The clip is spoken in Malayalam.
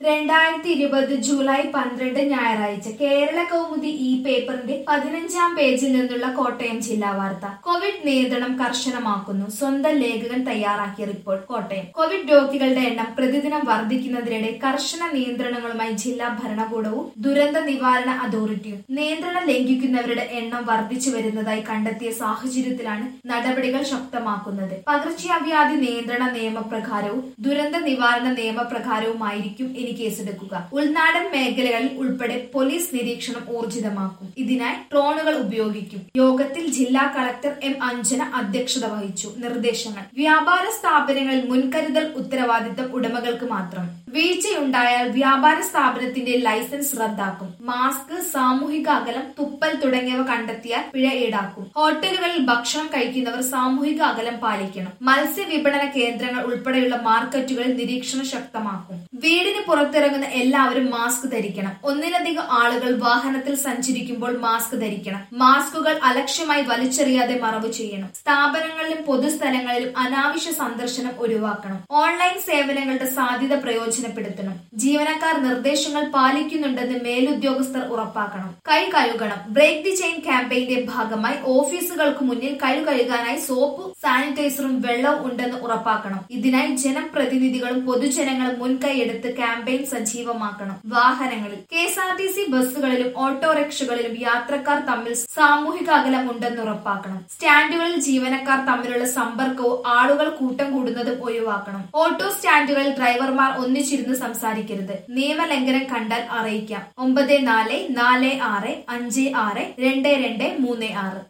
രണ്ടായിരത്തി ഇരുപത് ജൂലൈ പന്ത്രണ്ട് ഞായറാഴ്ച കേരള കൗമുദി ഈ പേപ്പറിന്റെ പതിനഞ്ചാം പേജിൽ നിന്നുള്ള കോട്ടയം ജില്ലാ വാർത്ത കോവിഡ് നിയന്ത്രണം കർശനമാക്കുന്നു സ്വന്തം ലേഖകൻ തയ്യാറാക്കിയ റിപ്പോർട്ട് കോട്ടയം കോവിഡ് രോഗികളുടെ എണ്ണം പ്രതിദിനം വർദ്ധിക്കുന്നതിനിടെ കർശന നിയന്ത്രണങ്ങളുമായി ജില്ലാ ഭരണകൂടവും ദുരന്ത നിവാരണ അതോറിറ്റിയും നിയന്ത്രണം ലംഘിക്കുന്നവരുടെ എണ്ണം വർദ്ധിച്ചു വരുന്നതായി കണ്ടെത്തിയ സാഹചര്യത്തിലാണ് നടപടികൾ ശക്തമാക്കുന്നത് പകർച്ചവ്യാധി നിയന്ത്രണ നിയമപ്രകാരവും ദുരന്ത നിവാരണ നിയമപ്രകാരവുമായിരിക്കും ഇനി കേസെടുക്കുക ഉൾനാടൻ മേഖലകളിൽ ഉൾപ്പെടെ പോലീസ് നിരീക്ഷണം ഊർജിതമാക്കും ഇതിനായി ഡ്രോണുകൾ ഉപയോഗിക്കും യോഗത്തിൽ ജില്ലാ കളക്ടർ എം അഞ്ജന അധ്യക്ഷത വഹിച്ചു നിർദ്ദേശങ്ങൾ വ്യാപാര സ്ഥാപനങ്ങളിൽ മുൻകരുതൽ ഉത്തരവാദിത്തം ഉടമകൾക്ക് മാത്രം വീഴ്ചയുണ്ടായാൽ വ്യാപാര സ്ഥാപനത്തിന്റെ ലൈസൻസ് റദ്ദാക്കും മാസ്ക് സാമൂഹിക അകലം തുപ്പൽ തുടങ്ങിയവ കണ്ടെത്തിയാൽ പിഴ ഈടാക്കും ഹോട്ടലുകളിൽ ഭക്ഷണം കഴിക്കുന്നവർ സാമൂഹിക അകലം പാലിക്കണം മത്സ്യ വിപണന കേന്ദ്രങ്ങൾ ഉൾപ്പെടെയുള്ള മാർക്കറ്റുകളിൽ നിരീക്ഷണം ശക്തമാക്കും വീടിന് പുറത്തിറങ്ങുന്ന എല്ലാവരും മാസ്ക് ധരിക്കണം ഒന്നിലധികം ആളുകൾ വാഹനത്തിൽ സഞ്ചരിക്കുമ്പോൾ മാസ്ക് ധരിക്കണം മാസ്കുകൾ അലക്ഷ്യമായി വലിച്ചെറിയാതെ മറവ് ചെയ്യണം സ്ഥാപനങ്ങളിലും പൊതുസ്ഥലങ്ങളിലും അനാവശ്യ സന്ദർശനം ഒഴിവാക്കണം ഓൺലൈൻ സേവനങ്ങളുടെ സാധ്യത പ്രയോജനപ്പെടുത്തണം ജീവനക്കാർ നിർദ്ദേശങ്ങൾ പാലിക്കുന്നുണ്ടെന്ന് മേലുദ്യോഗസ്ഥർ ഉറപ്പാക്കണം കൈ കഴുകണം ബ്രേക്ക് ദി ചെയിൻ ക്യാമ്പയിന്റെ ഭാഗമായി ഓഫീസുകൾക്ക് മുന്നിൽ കൈ കഴുകാനായി സോപ്പ് സാനിറ്റൈസറും വെള്ളവും ഉണ്ടെന്ന് ഉറപ്പാക്കണം ഇതിനായി ജനപ്രതിനിധികളും പൊതുജനങ്ങളും മുൻകൈയെടുത്ത് ക്യാമ്പയിൻ സജീവമാക്കണം വാഹനങ്ങളിൽ K S R T C ബസ്സുകളിലും ഓട്ടോറിക്ഷകളിലും യാത്രക്കാർ തമ്മിൽ സാമൂഹിക അകലം ഉണ്ടെന്ന് ഉറപ്പാക്കണം സ്റ്റാൻഡുകളിൽ ജീവനക്കാർ തമ്മിലുള്ള സമ്പർക്കവും ആളുകൾ കൂട്ടം കൂടുന്നതും ഒഴിവാക്കണം ഓട്ടോ സ്റ്റാൻഡുകളിൽ ഡ്രൈവർമാർ ഒന്നിച്ചിരുന്ന് സംസാരിക്കരുത് നിയമലംഘനം കണ്ടാൽ അറിയിക്കാം ഒമ്പത് നാല് നാല് ആറ് അഞ്ച് ആറ് രണ്ട് രണ്ട് മൂന്ന് ആറ്